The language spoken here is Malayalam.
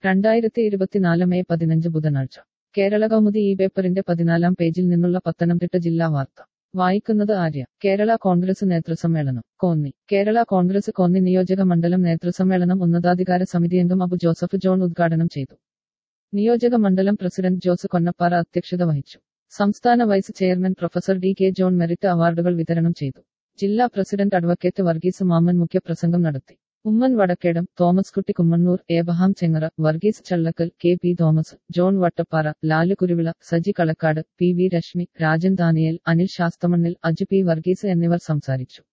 രണ്ടായിരത്തി ഇരുപത്തിനാല് മെയ് പതിനഞ്ച് ബുധനാഴ്ച കേരള കൗമുദി ഈ പേപ്പറിന്റെ പതിനാലാം പേജിൽ നിന്നുള്ള പത്തനംതിട്ട ജില്ലാ വാർത്ത വായിക്കുന്നത് ആര്യ കേരള കോൺഗ്രസ് നേതൃസമ്മേളനം കോന്നി കേരള കോൺഗ്രസ് കോന്നി നിയോജക മണ്ഡലം നേതൃസമ്മേളനം ഉന്നതാധികാര സമിതി അംഗം അബു ജോസഫ് ജോൺ ഉദ്ഘാടനം ചെയ്തു നിയോജക മണ്ഡലം പ്രസിഡന്റ് ജോസ് കൊന്നപ്പാറ അധ്യക്ഷത വഹിച്ചു സംസ്ഥാന vice chairman professor D K John merit അവാർഡുകൾ വിതരണം ചെയ്തു ജില്ലാ പ്രസിഡന്റ് അഡ്വക്കേറ്റ് വർഗീസ് മാമ്മൻ മുഖ്യപ്രസംഗം നടത്തി Oommen Vadakkedom Thomas Kutty Kummannoor Abraham Chengara Varghese Challakkal K P Thomas John Vattappara Lalu Kuruvila Saji Kalakkad P V Reshmi Rajan Daniel Anil Sasthamannil Aju P Varghese എന്നിവർ സംസാരിച്ചു